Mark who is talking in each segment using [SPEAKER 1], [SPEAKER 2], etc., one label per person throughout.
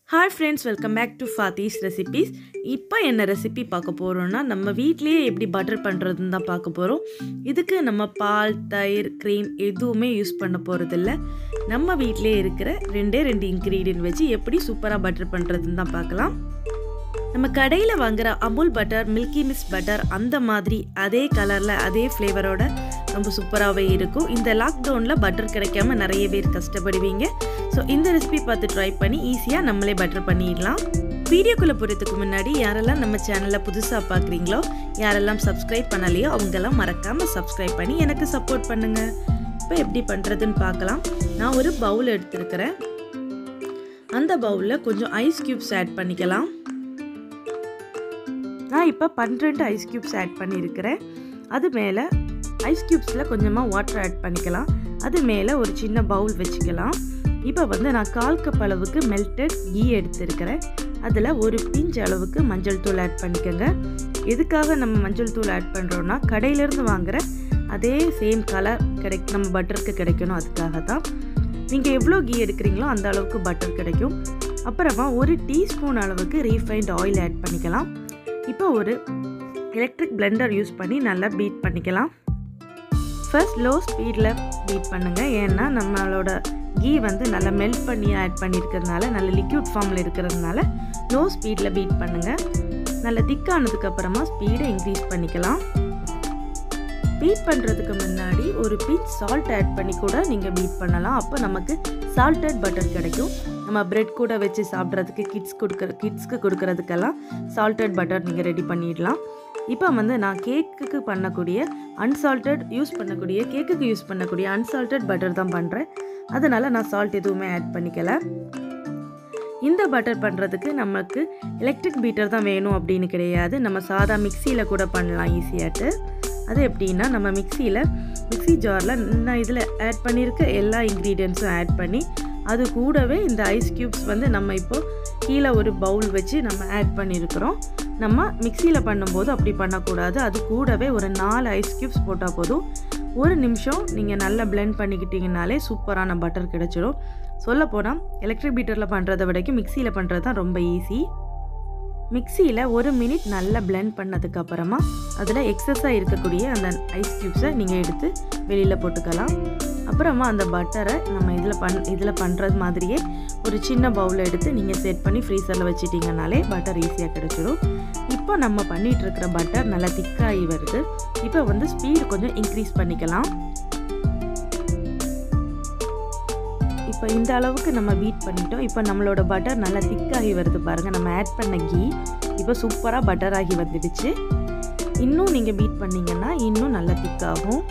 [SPEAKER 1] hi friends welcome back to Fathi's recipes இப்போ என்ன recipe பார்க்க போகிறோன்னா நம்ம வீட்லேயே எப்படி பட்டர் பண்ணுறதுன்னு தான் பார்க்க போகிறோம் இதுக்கு நம்ம பால் தயிர் க்ரீம் எதுவுமே யூஸ் பண்ண போகிறதில்ல நம்ம வீட்டிலே இருக்கிற ரெண்டே ரெண்டு இன்க்ரீடியன்ட் வச்சு எப்படி சூப்பராக பட்டர் பண்ணுறதுன்னு தான் பார்க்கலாம் நம்ம கடையில் வாங்குற Amul butter Milky Mist butter அந்த மாதிரி அதே கலரில் அதே ஃப்ளேவரோட ரொம்ப சூப்பராகவே இருக்கும் இந்த லாக்டவுனில் பட்டர் கிடைக்காம நிறைய பேர் கஷ்டப்படுவீங்க ஸோ இந்த ரெசிபி பார்த்து ட்ரை பண்ணி ஈஸியாக நம்மளே பட்டர் பண்ணிடலாம் வீடியோக்குள்ளே போகிறதுக்கு முன்னாடி யாரெல்லாம் நம்ம சேனலை புதுசாக பார்க்குறீங்களோ யாரெல்லாம் சப்ஸ்கிரைப் பண்ணலையோ அவங்கெல்லாம் மறக்காமல் சப்ஸ்கிரைப் பண்ணி எனக்கு சப்போர்ட் பண்ணுங்கள் இப்போ எப்படி பண்ணுறதுன்னு பார்க்கலாம் நான் ஒரு பவுல் எடுத்துருக்கிறேன் அந்த பவுலில் கொஞ்சம் ஐஸ் க்யூப்ஸ் ஆட் பண்ணிக்கலாம் நான் இப்போ பன்னிரெண்டு ஐஸ் க்யூப்ஸ் ஆட் பண்ணியிருக்கிறேன் அது மேலே ஐஸ் க்யூப்ஸில் கொஞ்சமாக வாட்டர் ஆட் பண்ணிக்கலாம் அது மேலே ஒரு சின்ன பவுல் வச்சுக்கலாம் இப்போ வந்து நான் கால் கப் அளவுக்கு மெல்டட் கீ எடுத்திருக்கிறேன் அதில் ஒரு பிஞ்ச் அளவுக்கு மஞ்சள் தூள் ஆட் பண்ணிக்கோங்க எதுக்காக நம்ம மஞ்சள் தூள் ஆட் பண்ணுறோன்னா கடையிலேருந்து வாங்குகிற அதே சேம் கலர் கிடை நம்ம பட்டருக்கு கிடைக்கணும் அதுக்காக தான் நீங்கள் எவ்வளோ கீ எடுக்கிறீங்களோ அந்த அளவுக்கு பட்டர் கிடைக்கும் அப்புறமா ஒரு டீஸ்பூன் அளவுக்கு ரீஃபைண்ட் ஆயில் ஆட் பண்ணிக்கலாம் இப்போ ஒரு எலக்ட்ரிக் பிளெண்டர் யூஸ் பண்ணி நல்லா பீட் பண்ணிக்கலாம் ஃபர்ஸ்ட் லோ ஸ்பீடில் பீட் பண்ணுங்கள் ஏன்னா நம்மளோட கீ வந்து நல்லா மெல்ட் பண்ணி ஆட் பண்ணியிருக்கிறதுனால நல்ல லிக்யூட் ஃபார்மில் இருக்கிறதுனால லோ ஸ்பீடில் பீட் பண்ணுங்கள் நல்ல திக்கானதுக்கப்புறமா ஸ்பீடை இன்க்ரீஸ் பண்ணிக்கலாம் பீட் பண்ணுறதுக்கு முன்னாடி ஒரு பீச் சால்ட் ஆட் பண்ணி கூட நீங்கள் பீட் பண்ணலாம் அப்போ நமக்கு சால்டட் பட்டர் கிடைக்கும் நம்ம ப்ரெட் கூட வச்சு சாப்பிட்றதுக்கு கிட்ஸ் கொடுக்குற கிட்ஸ்க்கு கொடுக்குறதுக்கெல்லாம் சால்டட் பட்டர் நீங்கள் ரெடி பண்ணிடலாம் இப்போ வந்து நான் கேக்குக்கு பண்ணக்கூடிய அன்சால்டட் யூஸ் பண்ணக்கூடிய கேக்குக்கு யூஸ் பண்ணக்கூடிய அன்சால்டட் பட்டர் தான் பண்ணுறேன் அதனால் நான் சால்ட் எதுவுமே ஆட் பண்ணிக்கல இந்த பட்டர் பண்ணுறதுக்கு நமக்கு எலக்ட்ரிக் பீட்டர் தான் வேணும் அப்படின்னு கிடையாது நம்ம சாதா மிக்சியில் கூட பண்ணலாம் ஈஸியாட்டு அது எப்படின்னா நம்ம மிக்சியில் மிக்சி ஜாரில் நான் இதில் ஆட் பண்ணியிருக்க எல்லா இன்க்ரீடியன்ஸும் ஆட் பண்ணி அது கூடவே இந்த ஐஸ் க்யூப்ஸ் வந்து நம்ம இப்போது கீழே ஒரு பவுல் வச்சு நம்ம ஆட் பண்ணியிருக்கிறோம் நம்ம மிக்சியில் பண்ணும்போது அப்படி பண்ணக்கூடாது அது கூடவே ஒரு நாலு ஐஸ் க்யூப்ஸ் போட்டால் போதும் ஒரு நிமிஷம் நீங்கள் நல்லா பிளெண்ட் பண்ணிக்கிட்டீங்கனாலே சூப்பரான பட்டர் கிடச்சிடும் சொல்லப்போனால் எலக்ட்ரிக் பீட்டரில் பண்ணுறதை விடைக்கும் மிக்சியில் பண்ணுறது தான் ரொம்ப ஈஸி மிக்சியில் ஒரு மினிட் நல்லா பிளெண்ட் பண்ணதுக்கப்புறமா அதில் எக்ஸஸாக இருக்கக்கூடிய அந்த ஐஸ் க்யூப்ஸை நீங்கள் எடுத்து வெளியில் போட்டுக்கலாம் அப்புறமா அந்த பட்டரை நம்ம இதில் பண் இதில் பண்ணுறது மாதிரியே ஒரு சின்ன பவுலில் எடுத்து நீங்கள் செட் பண்ணி ஃப்ரீசரில் வச்சிட்டிங்கனாலே பட்டர் ஈஸியாக கிடச்சிடும் இப்போ நம்ம பண்ணிகிட்டு இருக்கிற பட்டர் நல்லா திக்காகி வருது இப்போ வந்து ஸ்பீடு கொஞ்சம் இன்க்ரீஸ் பண்ணிக்கலாம் இப்போ இந்த அளவுக்கு நம்ம பீட் பண்ணிட்டோம் இப்போ நம்மளோட பட்டர் நல்லா திக்காகி வருது பாருங்கள் நம்ம ஆட் பண்ண கீ இப்போ சூப்பராக பட்டர் ஆகி வந்துடுச்சு இன்னும் நீங்கள் பீட் பண்ணிங்கன்னா இன்னும் நல்லா திக்காகும்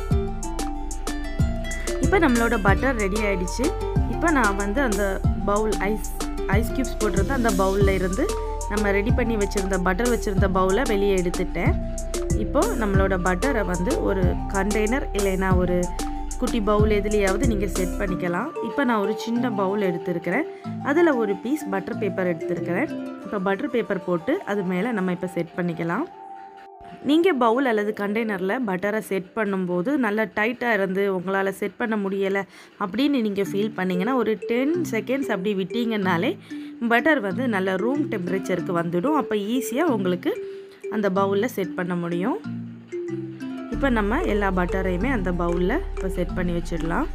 [SPEAKER 1] இப்போ நம்மளோட பட்டர் ரெடி ஆகிடுச்சு இப்போ நான் வந்து அந்த பவுல் ஐஸ் ஐஸ் க்யூப்ஸ் போட்டிருந்த அந்த பவுலில் இருந்து நம்ம ரெடி பண்ணி வச்சுருந்த பட்டர் வச்சுருந்த பவுலை வெளியே எடுத்துட்டேன் இப்போது நம்மளோட பட்டரை வந்து ஒரு கண்டெய்னர் இல்லைன்னா ஒரு குட்டி பவுல் எதுலேயாவது நீங்கள் செட் பண்ணிக்கலாம் இப்போ நான் ஒரு சின்ன பவுல் எடுத்துருக்கிறேன் அதில் ஒரு பீஸ் பட்டர் பேப்பர் எடுத்துருக்கிறேன் இப்போ பட்டர் பேப்பர் போட்டு அது மேலே நம்ம இப்போ செட் பண்ணிக்கலாம் நீங்கள் பவுல் அல்லது கண்டெய்னரில் பட்டரை செட் பண்ணும்போது நல்லா டைட்டாக இருந்து உங்களால் செட் பண்ண முடியலை அப்படின்னு நீங்கள் ஃபீல் பண்ணிங்கன்னா ஒரு டென் செகண்ட்ஸ் அப்படி விட்டீங்கன்னாலே பட்டர் வந்து நல்ல ரூம் டெம்பரேச்சருக்கு வந்துடும் அப்போ ஈஸியாக உங்களுக்கு அந்த பவுலில் செட் பண்ண முடியும் இப்போ நம்ம எல்லா பட்டரையுமே அந்த பவுலில் இப்போ செட் பண்ணி வச்சிடலாம்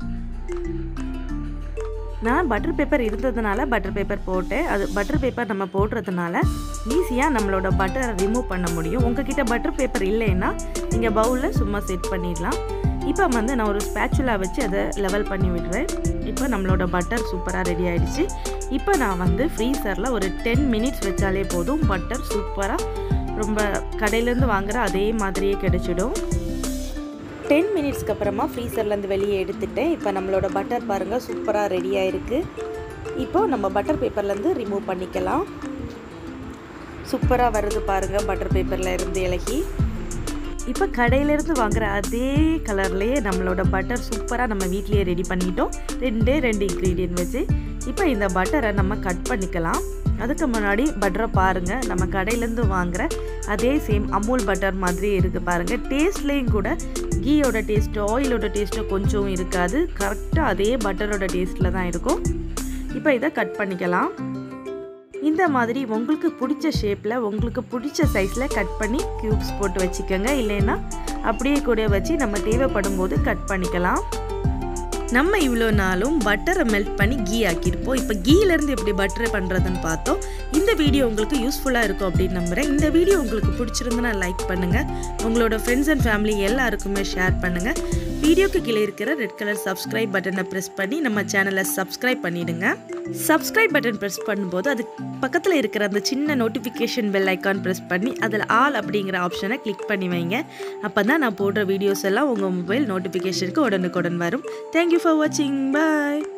[SPEAKER 1] நான் பட்டர் பேப்பர் இருந்ததுனால பட்டர் பேப்பர் போட்டேன் அது பட்டர் பேப்பர் நம்ம போடுறதுனால ஈஸியாக நம்மளோட பட்டரை ரிமூவ் பண்ண முடியும் உங்ககிட்ட பட்டர் பேப்பர் இல்லைன்னா நீங்கள் பவுலில் சும்மா செட் பண்ணிடலாம் இப்போ வந்து நான் ஒரு ஸ்பேச்சுலா வச்சு அதை லெவல் பண்ணி விடுறேன் இப்போ நம்மளோட பட்டர் சூப்பராக ரெடி ஆகிடுச்சு இப்போ நான் வந்து ஃப்ரீசரில் ஒரு டென் மினிட்ஸ் வச்சாலே போதும் பட்டர் சூப்பராக ரொம்ப கடையிலேருந்து வாங்குகிற அதே மாதிரியே கிடைச்சிடும் டென் மினிட்ஸ்க்கு அப்புறமா ஃப்ரீசர்லேருந்து வெளியே எடுத்துட்டேன் இப்போ நம்மளோட பட்டர் பாருங்கள் சூப்பராக ரெடி ஆகிருக்கு இப்போது நம்ம பட்டர் பேப்பர்லேருந்து ரிமூவ் பண்ணிக்கலாம் சூப்பராக வருது பாருங்கள் பட்டர் பேப்பரில் இருந்து இலகி இப்போ கடையிலேருந்து வாங்குகிற அதே கலர்லேயே நம்மளோட பட்டர் சூப்பராக நம்ம வீட்லேயே ரெடி பண்ணிட்டோம் ரெண்டே ரெண்டு இன்க்ரீடியன்ட் வச்சு இப்போ இந்த பட்டரை நம்ம கட் பண்ணிக்கலாம் அதுக்கு முன்னாடி பட்டரை பாருங்கள் நம்ம கடையிலேருந்து வாங்குகிற அதே சேம் அமூல் பட்டர் மாதிரி இருக்குது பாருங்கள் டேஸ்ட்லேயும் கூட கீயோட டேஸ்ட்டோ ஆயிலோட டேஸ்ட்டோ கொஞ்சம் இருக்காது கரெக்டாக அதே பட்டரோட டேஸ்ட்டில் தான் இருக்கும் இப்போ இதை கட் பண்ணிக்கலாம் இந்த மாதிரி உங்களுக்கு பிடிச்ச ஷேப்பில் உங்களுக்கு பிடிச்ச சைஸில் கட் பண்ணி க்யூப்ஸ் போட்டு வச்சுக்கோங்க இல்லைன்னா அப்படியே கூட வச்சு நம்ம தேவைப்படும் போது கட் பண்ணிக்கலாம் நம்ம இவ்வளோ நாளும் பட்டரை மெல்ட் பண்ணி கீ ஆக்கியிருப்போம் இப்போ கீலேருந்து எப்படி பட்டரை பண்ணுறதுன்னு பார்த்தோம் இந்த வீடியோ உங்களுக்கு யூஸ்ஃபுல்லாக இருக்கும் அப்படின்னு நம்புகிறேன் இந்த வீடியோ உங்களுக்கு பிடிச்சிருந்துன்னா லைக் பண்ணுங்கள் உங்களோட ஃப்ரெண்ட்ஸ் அண்ட் ஃபேமிலி எல்லாருக்குமே ஷேர் பண்ணுங்கள் வீடியோக்கு கீழே இருக்கிற ரெட் கலர் சப்ஸ்கிரைப் பட்டனை ப்ரெஸ் பண்ணி நம்ம சேனலை சப்ஸ்கிரைப் பண்ணிவிடுங்க சப்ஸ்கிரைப் பட்டன் ப்ரெஸ் பண்ணும்போது அது பக்கத்தில் இருக்கிற அந்த சின்ன நோட்டிஃபிகேஷன் பெல் ஐக்கான் ப்ரெஸ் பண்ணி அதில் ஆல் அப்படிங்கிற ஆப்ஷனை கிளிக் பண்ணி வைங்க அப்போ தான் நான் போடுற வீடியோஸ் எல்லாம் உங்கள் மொபைல் நோட்டிஃபிகேஷனுக்கு உடனுக்குடன் வரும் தேங்க்யூ ஃபார் வாட்சிங் பாய்